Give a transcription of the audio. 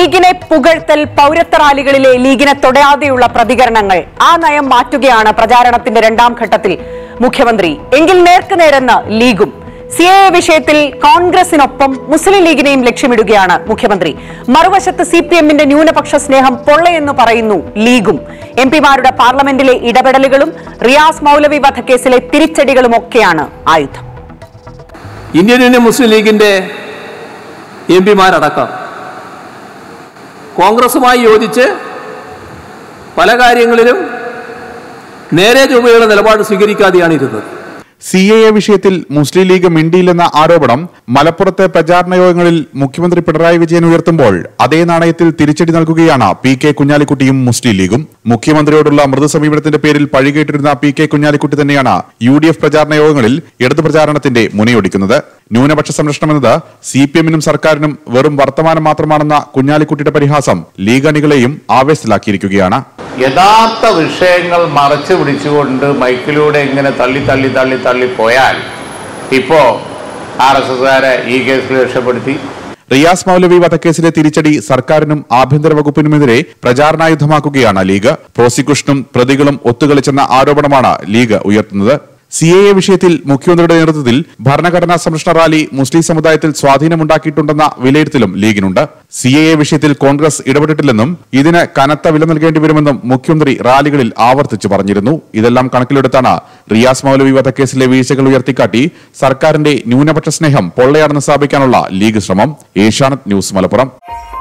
ലീഗിനെ പുകഴ്ത്തൽ പൗരത്വ റാലികളിലെ ലീഗിനെ തൊടാതെയുള്ള പ്രതികരണങ്ങൾ ആ നയം മാറ്റുകയാണ് പ്രചാരണത്തിന്റെ രണ്ടാം ഘട്ടത്തിൽ മുഖ്യമന്ത്രി എങ്കിൽ നേർക്കുനേരെന്ന് ലീഗും സി എ വിഷയത്തിൽ കോൺഗ്രസിനൊപ്പം മുസ്ലിം ലീഗിനെയും ലക്ഷ്യമിടുകയാണ് മുഖ്യമന്ത്രി മറുവശത്ത് സി പി എമ്മിന്റെ ന്യൂനപക്ഷ സ്നേഹം പൊള്ളയെന്ന് പറയുന്നു ലീഗും എം പിമാരുടെ പാർലമെന്റിലെ ഇടപെടലുകളും റിയാസ് മൗലവി വധക്കേസിലെ തിരിച്ചടികളുമൊക്കെയാണ് ആയുധം ഇന്ത്യൻ യൂണിയൻ മുസ്ലിം ലീഗിന്റെ എം പിമാരടക്കം കോൺഗ്രസുമായി യോജിച്ച് പല കാര്യങ്ങളിലും നേരെ ചൊവ്വയുള്ള നിലപാട് സ്വീകരിക്കാതെയാണ് ഇരുന്നത് സി എ എ വിഷയത്തിൽ മുസ്ലിം ലീഗ് മിണ്ടിയില്ലെന്ന ആരോപണം മലപ്പുറത്തെ പ്രചാരണ യോഗങ്ങളിൽ മുഖ്യമന്ത്രി പിണറായി വിജയൻ ഉയർത്തുമ്പോൾ അതേ നാണയത്തിൽ തിരിച്ചടി നൽകുകയാണ് പി കെ കുഞ്ഞാലിക്കുട്ടിയും മുസ്ലിം ലീഗും മുഖ്യമന്ത്രിയോടുള്ള മൃദു സമീപനത്തിന്റെ പേരിൽ പഴികേട്ടിരുന്ന പി കെ കുഞ്ഞാലിക്കുട്ടി തന്നെയാണ് യു ഡി എഫ് പ്രചാരണ യോഗങ്ങളിൽ ഇടതു പ്രചാരണത്തിന്റെ മുനയൊടിക്കുന്നത് ന്യൂനപക്ഷ സംരക്ഷണം എന്നത് സി പി എമ്മിനും സർക്കാരിനും വെറും വർത്തമാനം മാത്രമാണെന്ന കുഞ്ഞാലിക്കുട്ടിയുടെ പരിഹാസം ലീഗ് അണികളെയും ആവേശത്തിലാക്കിയിരിക്കുകയാണ് യഥാർത്ഥ വിഷയങ്ങൾ മറച്ചു പിടിച്ചുകൊണ്ട് മൈക്കിലൂടെ ഇങ്ങനെ തള്ളി തള്ളി തള്ളി തള്ളി പോയാൽ ഇപ്പോ ആർ എസ് എസ്കാരെ ഈ കേസിൽ രക്ഷപ്പെടുത്തി റിയാസ് മൗലവി വധക്കേസിലെ തിരിച്ചടി സർക്കാരിനും ആഭ്യന്തര വകുപ്പിനുമെതിരെ പ്രചാരണായുധമാക്കുകയാണ് ലീഗ് പ്രോസിക്യൂഷനും പ്രതികളും ഒത്തുകളിച്ചെന്ന ആരോപണമാണ് ലീഗ് ഉയർത്തുന്നത് സി എ എ വിഷയത്തിൽ മുഖ്യമന്ത്രിയുടെ നേതൃത്വത്തിൽ ഭരണഘടനാ സംരക്ഷണ റാലി മുസ്ലിം സമുദായത്തിൽ സ്വാധീനമുണ്ടാക്കിയിട്ടുണ്ടെന്ന വിലയിരുത്തലും ലീഗിനുണ്ട് സി എ എ വിഷയത്തിൽ കോൺഗ്രസ് ഇടപെട്ടിട്ടില്ലെന്നും ഇതിന് കനത്ത വില നൽകേണ്ടി വരുമെന്നും മുഖ്യമന്ത്രി റാലികളിൽ ആവർത്തിച്ചു പറഞ്ഞിരുന്നു ഇതെല്ലാം കണക്കിലെടുത്താണ് റിയാസ് മൗലവി വധക്കേസിലെ വീഴ്ചകൾ ഉയർത്തിക്കാട്ടി സർക്കാരിന്റെ ന്യൂനപക്ഷ സ്നേഹം പൊള്ളയാണെന്ന് സ്ഥാപിക്കാനുള്ള ലീഗ് ശ്രമം ഏഷ്യാനെറ്റ് ന്യൂസ് മലപ്പുറം